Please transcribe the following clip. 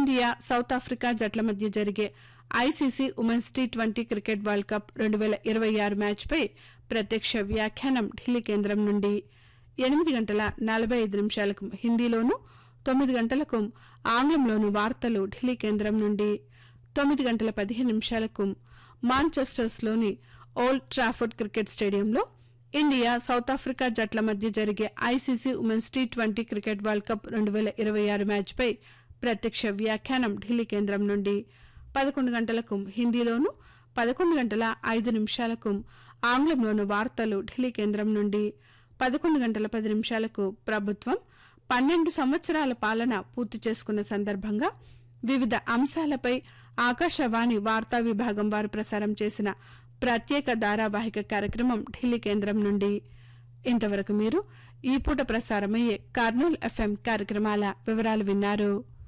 India South Africa జట్ల మధ్య జరిగే ICC women's T twenty cricket world cup రెండు వేల ఇరవై ఆరు మ్యాచ్పై ప్రత్యక్ష వ్యాఖ్యానం ఢిల్లీ కేంద్రం నుండి ఎనిమిది గంటల నలభై ఐదు నిమిషాలకు హిందీలోను తొమ్మిది గంటలకు ఆంగ్లంలోను వార్తలు ఢిల్లీ కేంద్రం నుండి తొమ్మిది గంటల పదిహేను నిమిషాలకు మాంచెస్టర్స్లోని ఓల్డ్ ట్రాఫర్డ్ క్రికెట్ స్టేడియంలో ఇండియా సౌత్ ఆఫ్రికా జట్ల మధ్య జరిగే ICC women's T twenty cricket world cup రెండు వేల ఇరవై ఆరు మ్యాచ్పై ప్రత్యక్ష వ్యాఖ్యానం ఢిల్లీ కేంద్రం నుండి పదకొండు గంటలకు హిందీలోను పదకొండు గంటల ఐదు నిమిషాలకు ఆంగ్లంలోను వార్తలు ఢిల్లీ కేంద్రం నుండి పదకొండు గంటల పది నిమిషాలకు ప్రభుత్వం పన్నెండు సంవత్సరాల పాలన పూర్తి చేసుకున్న సందర్భంగా వివిధ అంశాలపై ఆకాశవాణి వార్తా విభాగం వారు ప్రసారం చేసిన ప్రత్యేక ధారావాహిక కార్యక్రమం ఢిల్లీ కేంద్రం నుండి ఇంతవరకు మీరు ఈ పూట ప్రసారమయ్యే కర్నూలు ఎఫ్ఎం కార్యక్రమాల వివరాలు విన్నారు